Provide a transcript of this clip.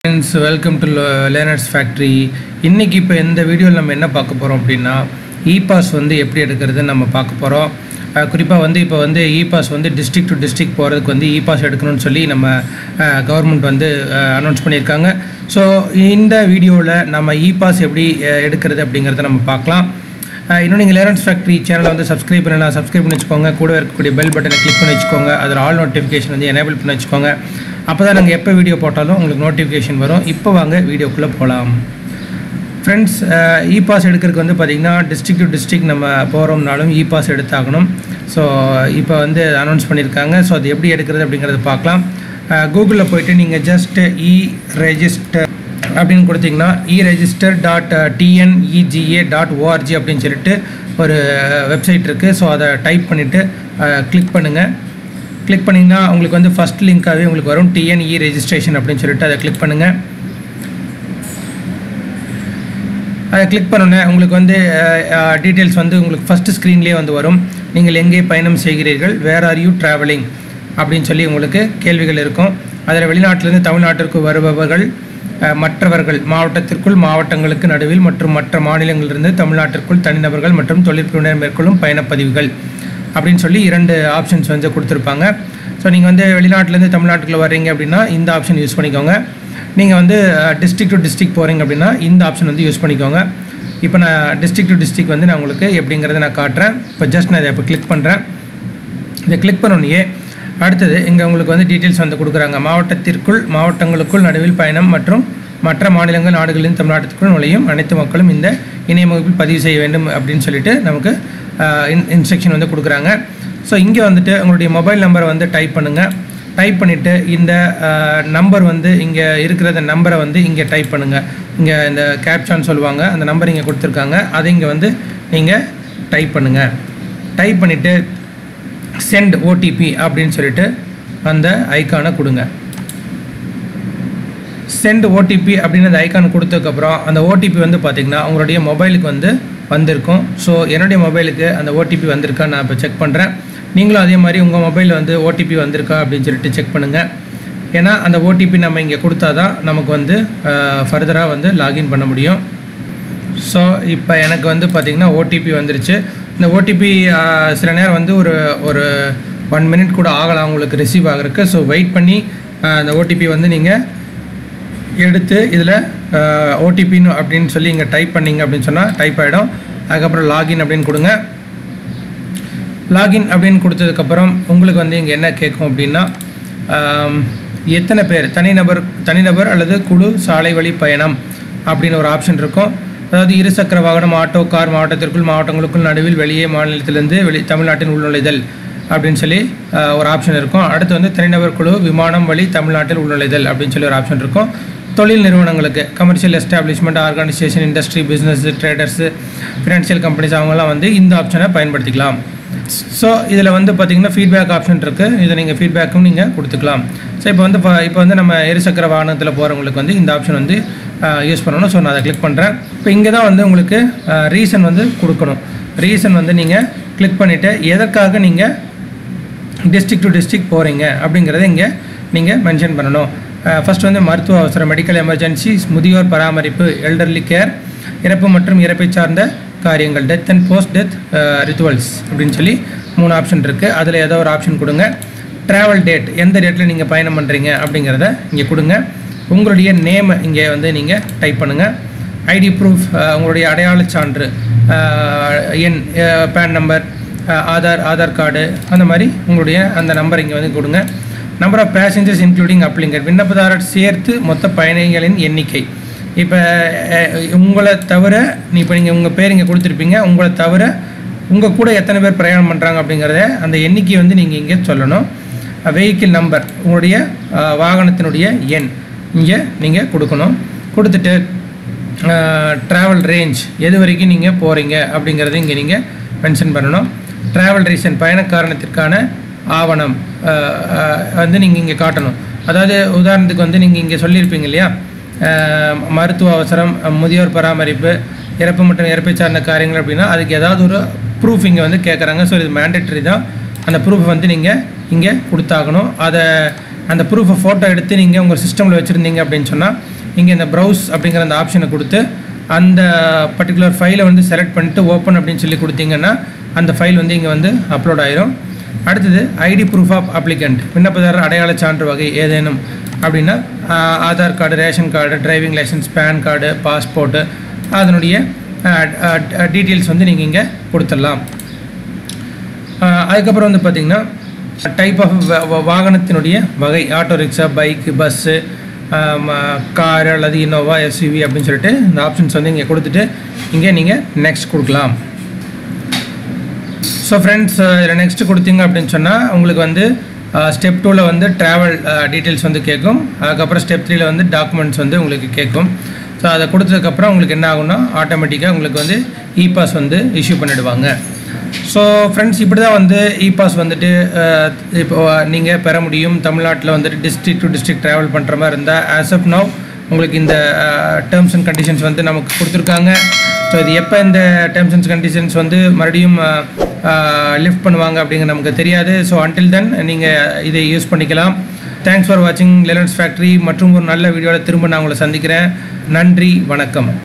friends welcome to learners factory இன்றைக்கி இப்போ இந்த வீடியோவில் நம்ம என்ன பார்க்க போகிறோம் அப்படின்னா இ பாஸ் வந்து எப்படி எடுக்கிறதுன்னு நம்ம பார்க்க போகிறோம் குறிப்பாக வந்து இப்போ வந்து இ பாஸ் வந்து டிஸ்ட்ரிக்ட் டு டிஸ்ட்ரிக்ட் போகிறதுக்கு வந்து இ பாஸ் எடுக்கணும்னு சொல்லி நம்ம கவர்மெண்ட் வந்து அனௌன்ஸ் பண்ணியிருக்காங்க ஸோ இந்த வீடியோவில் நம்ம இ பாஸ் எப்படி அஹ், எடுக்கிறது அப்படிங்கிறத நம்ம பார்க்கலாம் அஹ், இன்னும் நீங்கள் லேரன்ஸ் ஃபேக்ட்ரி சேனலை வந்து சப்ஸ்கிரைப் பண்ணலாம் சப்ஸ்கிரைப் பண்ணி வச்சுக்கோங்க கூட இருக்கக்கூடிய பெல் பட்டனை கிளிக் பண்ணி வச்சுக்கோங்க அதில் ஆல் நோட்டிஃபிகேஷன் வந்து எனேபிள் பண்ணி வச்சுக்கோங்க அப்போ தான் நாங்கள் எப்போ வீடியோ போட்டாலும் உங்களுக்கு நோட்டிஃபிகேஷன் வரும் இப்போ வாங்க வீடியோக்குள்ளே போகலாம் ஃப்ரெண்ட்ஸ் இ பாஸ் எடுக்கிறதுக்கு வந்து பார்த்திங்கன்னா டிஸ்ட்ரிக்ட் டு டிஸ்ட்ரிக்ட் நம்ம போகிறோம்னாலும் இ பாஸ் எடுத்தாகணும் ஸோ இப்போ வந்து அனௌன்ஸ் பண்ணியிருக்காங்க ஸோ அது எப்படி எடுக்கிறது அப்படிங்கிறத பார்க்கலாம் கூகுளில் போயிட்டு நீங்கள் ஜஸ்ட் இ ரெஜிஸ்டர் அப்படின்னு கொடுத்தீங்கன்னா e register dot TNEGA dot ORG அப்படின்னு சொல்லிட்டு ஒரு வெப்சைட் இருக்குது ஸோ அதை டைப் பண்ணிவிட்டு கிளிக் பண்ணுங்கள் கிளிக் பண்ணிங்கன்னா உங்களுக்கு வந்து ஃபஸ்ட் லிங்காகவே உங்களுக்கு வரும் டிஎன்இ ரெஜிஸ்ட்ரேஷன் அப்படின்னு சொல்லிட்டு அதை கிளிக் பண்ணுங்கள் அதை கிளிக் பண்ணோன்னே உங்களுக்கு வந்து டீட்டெயில்ஸ் வந்து உங்களுக்கு ஃபஸ்ட்டு ஸ்க்ரீன்லேயே வந்து வரும் நீங்கள் எங்கே பயணம் செய்கிறீர்கள் வேர் ஆர் யூ ட்ராவலிங் அப்படின்னு சொல்லி உங்களுக்கு கேள்விகள் இருக்கும் அதில் வெளிநாட்டிலிருந்து தமிழ்நாட்டிற்கு வருபவர்கள் அஹ், மற்றவர்கள் மாவட்டத்திற்குள் மாவட்டங்களுக்கு நடுவில் மற்றும் மற்ற மாநிலங்களிலிருந்து தமிழ்நாட்டிற்குள் தனிநபர்கள் மற்றும் தொழிற்பிரிவினர் மேற்கொள்ளும் பயணப்பதிவுகள் அப்படின்னு சொல்லி இரண்டு ஆப்ஷன்ஸ் வந்து கொடுத்துருப்பாங்க ஸோ நீங்கள் வந்து வெளிநாட்டிலேருந்து தமிழ்நாட்டுக்குள்ளே வர்றீங்க அப்படின்னா இந்த ஆப்ஷன் யூஸ் பண்ணிக்கோங்க நீங்கள் வந்து டிஸ்ட்ரிக்ட் டு டிஸ்ட்ரிக்ட் போகிறீங்க அப்படின்னா இந்த ஆப்ஷன் வந்து யூஸ் பண்ணிக்கோங்க இப்போ நான் டிஸ்ட்ரிக்ட் டு டிஸ்ட்ரிக்ட் வந்து நான் உங்களுக்கு எப்படிங்கிறத நான் காட்டுறேன் இப்போ ஜஸ்ட் நான் இதை இப்போ கிளிக் பண்ணுறேன் இதை கிளிக் பண்ணோன்னே அடுத்தது இங்கே உங்களுக்கு வந்து டீட்டெயில்ஸ் வந்து கொடுக்குறாங்க மாவட்டத்திற்குள் மாவட்டங்களுக்குள் நடுவில் பயணம் மற்றும் மற்ற மாநிலங்கள் நாடுகளின் தமிழ்நாட்டிற்குள் நுழையும் அனைத்து மக்களும் இந்த இணைய முகப்பில் பதிவு செய்ய வேண்டும் அப்படின்னு சொல்லிட்டு நமக்கு இன்ஸ்ட்ரக்ஷன் வந்து கொடுக்குறாங்க ஸோ இங்கே வந்துட்டு உங்களுடைய மொபைல் நம்பரை வந்து டைப் பண்ணுங்கள் டைப் பண்ணிவிட்டு இந்த நம்பர் வந்து இங்கே இருக்கிற அந்த நம்பரை வந்து இங்கே டைப் பண்ணுங்கள் இங்கே இந்த கேப்சான்னு சொல்லுவாங்க அந்த நம்பர் இங்கே கொடுத்துருக்காங்க அதை இங்கே வந்து நீங்கள் டைப் பண்ணுங்கள் டைப் பண்ணிவிட்டு சென்ட் ஓடிபி அப்படின்னு சொல்லிட்டு அந்த ஐக்கானை கொடுங்க சென்ட் ஓடிபி அப்படின்னு அந்த ஐக்கான் கொடுத்ததுக்கப்புறம் அந்த ஓடிபி வந்து பார்த்திங்கன்னா உங்களுடைய மொபைலுக்கு வந்து வந்திருக்கும் ஸோ என்னுடைய மொபைலுக்கு அந்த ஓடிபி வந்திருக்கா நான் இப்போ செக் பண்ணுறேன் நீங்களும் அதே மாதிரி உங்கள் மொபைலில் வந்து ஓடிபி வந்திருக்கா அப்படின்னு சொல்லிட்டு செக் பண்ணுங்கள் ஏன்னா அந்த ஓடிபி நம்ம இங்கே கொடுத்தா தான் நமக்கு வந்து ஃபர்தராக வந்து லாகின் பண்ண முடியும் ஸோ இப்போ எனக்கு வந்து பார்த்திங்கன்னா ஓடிபி வந்துருச்சு இந்த ஓடிபி சில நேரம் வந்து ஒரு ஒரு ஒன் மினிட் கூட ஆகலாம் உங்களுக்கு ரிசீவ் ஆகிறதுக்கு ஸோ வெயிட் பண்ணி ஆஹ், அந்த ஓடிபி வந்து நீங்கள் எடுத்து இதில் ஓடிபின்னு அப்படின்னு சொல்லி இங்கே டைப் பண்ணீங்க அப்படின்னு சொன்னால் டைப் ஆகிடும் அதுக்கப்புறம் லாகின் அப்படின்னு கொடுங்க லாகின் அப்படின்னு கொடுத்ததுக்கப்புறம் உங்களுக்கு வந்து இங்கே என்ன கேட்கும் அப்படின்னா ஆம், எத்தனை பேர் தனிநபர் தனிநபர் அல்லது குழு சாலை வழி பயணம் அப்படின்னு ஒரு ஆப்ஷன் இருக்கும் அதாவது இருசக்கர வாகனம் ஆட்டோ கார் மாவட்டத்திற்குள் மாவட்டங்களுக்குள் நடுவில் வெளியே மாநிலத்திலிருந்து வெளி தமிழ்நாட்டின் உள்நுழைதல் அப்படின்னு சொல்லி ஆஹ், ஒரு ஆப்ஷன் இருக்கும் அடுத்து வந்து தனிநபர் குழு விமானம் வழி தமிழ்நாட்டில் உள்நுழைதல் அப்படின்னு சொல்லி ஒரு ஆப்ஷன் இருக்கும் தொழில் நிறுவனங்களுக்கு commercial establishment organisation industry business traders financial companies அவங்கெல்லாம் வந்து இந்த ஆப்ஷனை பயன்படுத்திக்கலாம் ஸோ இதில் வந்து பார்த்தீங்கன்னா ஃபீட்பேக் ஆப்ஷன் இருக்குது இதை நீங்கள் ஃபீட்பேக்கும் நீங்கள் கொடுத்துக்கலாம் ஸோ இப்போ வந்து ப- இப்போ வந்து நம்ம இருசக்கர வாகனத்தில் போகிறவங்களுக்கு வந்து இந்த ஆப்ஷன் வந்து யூஸ் பண்ணணும் ஸோ நான் அதை கிளிக் பண்ணுறேன் இப்போ இங்கே தான் வந்து உங்களுக்கு ரீசன் வந்து கொடுக்கணும் ரீசன் வந்து நீங்கள் கிளிக் பண்ணிவிட்டு எதற்காக நீங்கள் டிஸ்ட்ரிக்ட் டு டிஸ்ட்ரிக்ட் போகிறீங்க அப்படிங்கிறத இங்கே நீங்கள் மென்ஷன் பண்ணணும் ஃபர்ஸ்ட் வந்து மருத்துவ அவசரம் மெடிக்கல் எமர்ஜென்சி முதியோர் பராமரிப்பு எல்டர்லி கேர் இறப்பு மற்றும் இறப்பை சார்ந்த காரியங்கள் death and post death rituals அப்படின்னு சொல்லி மூணு ஆப்ஷன் இருக்குது அதில் ஏதோ ஒரு ஆப்ஷன் கொடுங்க ட்ராவல் டேட் எந்த டேட்டில் நீங்கள் பயணம் பண்ணுறீங்க அப்படிங்கிறத இங்கே கொடுங்க உங்களுடைய நேம் இங்கே வந்து நீங்கள் டைப் பண்ணுங்கள் ஐடி ப்ரூஃப் உங்களுடைய அடையாளச் சான்று அஹ், எண் PAN number Aadhaar Aadhaar card அந்த மாதிரி உங்களுடைய அந்த நம்பர் இங்கே வந்து கொடுங்க நம்பர் ஆஃப் பேசஞ்சர்ஸ் இன்க்ளூடிங் அப்ளிங்கர் விண்ணப்பதாரர் சேர்த்து மொத்த பயணிகளின் எண்ணிக்கை இப்போ உங்களை தவிர நீ இப்போ நீங்கள் உங்கள் பேர் இங்கே கொடுத்துருப்பீங்க உங்களை தவிர உங்கள் கூட எத்தனை பேர் பிரயாணம் பண்ணுறாங்க அப்படிங்கிறத அந்த எண்ணிக்கையை வந்து நீங்கள் இங்கே சொல்லணும் வெஹிக்கிள் நம்பர் உங்களுடைய அஹ், வாகனத்தினுடைய எண் இங்கே நீங்கள் கொடுக்கணும் கொடுத்துட்டு ட்ராவல் ரேஞ்ச் எது வரைக்கும் நீங்கள் போகிறீங்க அப்படிங்கிறத இங்கே நீங்கள் மென்ஷன் பண்ணணும் ட்ராவல் ரீசன் பயண காரணத்திற்கான ஆவணம் அஹ், அஹ், வந்து நீங்கள் இங்கே காட்டணும் அதாவது உதாரணத்துக்கு வந்து நீங்கள் இங்கே சொல்லியிருப்பீங்க இல்லையா அஹ், மருத்துவ அவசரம் அஹ், முதியோர் பராமரிப்பு இறப்பு மற்றும் இறப்பை சார்ந்த காரியங்கள் அப்படின்னா அதுக்கு ஏதாவது ஒரு ப்ரூஃப் இங்கே வந்து கேட்குறாங்க ஸோ இது மேண்டேட்டரி தான் அந்த ப்ரூஃப் வந்து நீங்கள் இங்கே கொடுத்தாகணும் அதை அந்த ப்ரூஃபை ஃபோட்டோ எடுத்து நீங்கள் உங்கள் சிஸ்டமில் வச்சுருந்தீங்க அப்படின்னு சொன்னால் இங்கே இந்த ப்ரௌஸ் அப்படிங்கிற அந்த ஆப்ஷனை கொடுத்து அந்த பர்டிகுலர் ஃபைலை வந்து செலக்ட் பண்ணிட்டு ஓப்பன் அப்படின்னு சொல்லி கொடுத்தீங்கன்னா அந்த ஃபைல் வந்து இங்கே வந்து அப்லோட் ஆயிரும் அடுத்தது ஐடி ப்ரூஃப் ஆஃப் அப்ளிகண்ட் விண்ணப்பதாரர் அடையாள சான்று வகை ஏதேனும் அப்படின்னா ஆஹ், Aadhaar card ration card driving licence PAN card passport அதனுடைய டீட்டெயில்ஸ் வந்து நீங்கள் இங்கே கொடுத்துடலாம் ஆஹ் அதுக்கப்புறம் வந்து பார்த்திங்கன்னா டைப் ஆஃப் வாகனத்தினுடைய வகை auto rickshaw bike bus car அல்லது இனோவா எஸ்யூவி அப்படின்னு சொல்லிட்டு இந்த ஆப்ஷன்ஸ் வந்து இங்கே கொடுத்துட்டு இங்கே நீங்கள் நெக்ஸ்ட் கொடுக்கலாம் ஸோ ஃப்ரெண்ட்ஸ் இதில் நெக்ஸ்ட் கொடுத்தீங்க அப்படின்னு சொன்னால் உங்களுக்கு வந்து ஸ்டெப் டூவில் வந்து ட்ராவல் டீட்டெயில்ஸ் வந்து கேட்கும் அதுக்கப்புறம் ஸ்டெப் த்ரீல வந்து டாக்குமெண்ட்ஸ் வந்து உங்களுக்கு கேட்கும் ஸோ அதை கொடுத்ததுக்கப்புறம் உங்களுக்கு என்ன ஆகும்னா ஆட்டோமேட்டிக்காக உங்களுக்கு வந்து இ பாஸ் வந்து இஷ்யூ பண்ணிடுவாங்க ஸோ ஃப்ரெண்ட்ஸ் இப்படி தான் வந்து இ பாஸ் வந்துட்டு அஹ், இப்போ நீங்கள் பெற முடியும் தமிழ்நாட்டில் வந்துட்டு டிஸ்ட்ரிக்ட் டு டிஸ்ட்ரிக்ட் ட்ராவல் பண்ணுற மாதிரி இருந்தால் ஆஸ் ஆஃப் நவ் உங்களுக்கு இந்த டேர்ம்ஸ் அண்ட் கண்டிஷன்ஸ் வந்து நமக்கு கொடுத்துருக்காங்க ஸோ இது எப்போ இந்த டேர்ம்ஸ் அண்ட் கண்டிஷன்ஸ் வந்து மறுபடியும் லிஃப்ட் பண்ணுவாங்க அப்படிங்கிற நமக்கு தெரியாது ஸோ அன்டில் தென் நீங்கள் இதை யூஸ் பண்ணிக்கலாம் தேங்க்ஸ் ஃபார் வாட்சிங் லெலன்ஸ் ஃபேக்ட்ரி மற்றும் ஒரு நல்ல வீடியோவில் திரும்ப நான் உங்களை சந்திக்கிறேன் நன்றி வணக்கம்